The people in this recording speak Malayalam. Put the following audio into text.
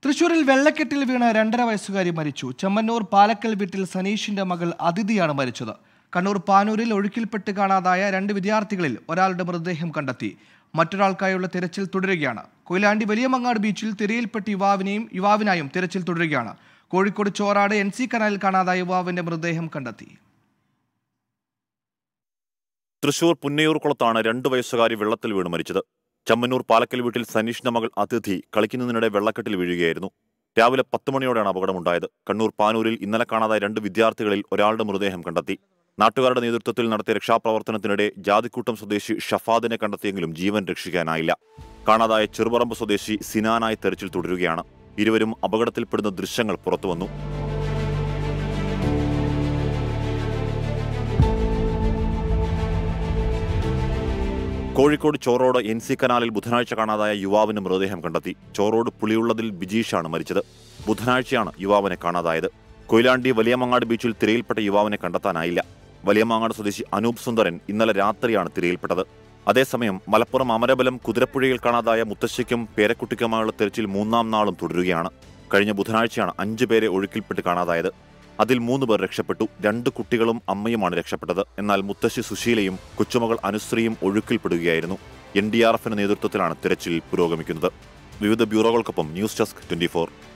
തൃശൂരിൽ വെള്ളക്കെട്ടിൽ വീണ് രണ്ടര വയസ്സുകാരി മരിച്ചു ചെമ്മന്നൂർ പാലക്കൽ വീട്ടിൽ സനീഷിന്റെ മകൾ അതിഥിയാണ് മരിച്ചത് കണ്ണൂർ പാനൂരിൽ ഒഴുക്കിൽപ്പെട്ട് കാണാതായ രണ്ട് വിദ്യാർത്ഥികളിൽ ഒരാളുടെ മൃതദേഹം കണ്ടെത്തി മറ്റൊരാൾക്കായുള്ള തിരച്ചിൽ തുടരുകയാണ് കൊയിലാണ്ടി വലിയമങ്ങാട് ബീച്ചിൽ തിരയിൽപ്പെട്ട യുവാവിനെയും യുവാവിനായും തിരച്ചിൽ തുടരുകയാണ് കോഴിക്കോട് ചോറാട് എൻ സി കനാലിൽ കാണാതായ യുവാവിന്റെ മൃതദേഹം കണ്ടെത്തി തൃശൂർ പുന്നയൂർക്കുളത്താണ് രണ്ടു വയസ്സുകാരി വെള്ളത്തിൽ വീണ് മരിച്ചത് ചമ്മന്നൂർ പാലക്കൽ വീട്ടിൽ സനീഷിന്റെ മകൾ അതിഥി കളിക്കുന്നതിനിടെ വെള്ളക്കെട്ടിൽ വീഴുകയായിരുന്നു രാവിലെ പത്ത് മണിയോടെയാണ് അപകടമുണ്ടായത് കണ്ണൂർ പാനൂരിൽ ഇന്നലെ കാണാതായ രണ്ട് വിദ്യാർത്ഥികളിൽ ഒരാളുടെ മൃതദേഹം കണ്ടെത്തി നാട്ടുകാരുടെ നേതൃത്വത്തിൽ നടത്തിയ രക്ഷാപ്രവർത്തനത്തിനിടെ ജാതിക്കൂട്ടം സ്വദേശി ഷഫാദിനെ കണ്ടെത്തിയെങ്കിലും ജീവൻ രക്ഷിക്കാനായില്ല കാണാതായ ചെറുപറമ്പ് സ്വദേശി സിനാനായി തെരച്ചിൽ തുടരുകയാണ് ഇരുവരും അപകടത്തിൽപ്പെടുന്ന ദൃശ്യങ്ങൾ പുറത്തുവന്നു കോഴിക്കോട് ചോറോട് എൻ സി കനാലിൽ ബുധനാഴ്ച കാണാതായ യുവാവിന് മൃതദേഹം കണ്ടെത്തി ചോറോട് പുളിയുള്ളതിൽ ബിജീഷാണ് മരിച്ചത് ബുധനാഴ്ചയാണ് യുവാവിനെ കാണാതായത് കൊയിലാണ്ടി വലിയമങ്ങാട് ബീച്ചിൽ തിരയിൽപ്പെട്ട യുവാവിനെ കണ്ടെത്താനായില്ല വലിയമാങ്ങാട് സ്വദേശി അനൂപ് സുന്ദരൻ ഇന്നലെ രാത്രിയാണ് തിരയിൽപ്പെട്ടത് അതേസമയം മലപ്പുറം അമരബലം കുതിരപ്പുഴയിൽ കാണാതായ മുത്തശ്ശിക്കും പേരക്കുട്ടിക്കുമായുള്ള തെരച്ചിൽ മൂന്നാം നാളും തുടരുകയാണ് കഴിഞ്ഞ ബുധനാഴ്ചയാണ് അഞ്ചു പേരെ ഒഴുക്കിൽപ്പെട്ട് കാണാതായത് അതിൽ മൂന്ന് പേർ രക്ഷപ്പെട്ടു രണ്ട് കുട്ടികളും അമ്മയുമാണ് രക്ഷപ്പെട്ടത് എന്നാൽ മുത്തശ്ശി സുശീലയും കൊച്ചുമകൾ അനുശ്രീയും ഒഴുക്കിൽപ്പെടുകയായിരുന്നു എൻ ഡി ആർ എഫിന്റെ നേതൃത്വത്തിലാണ് തിരച്ചിൽ പുരോഗമിക്കുന്നത് വിവിധ ബ്യൂറോകൾക്കൊപ്പം ന്യൂസ് ഡെസ്ക് ട്വന്റി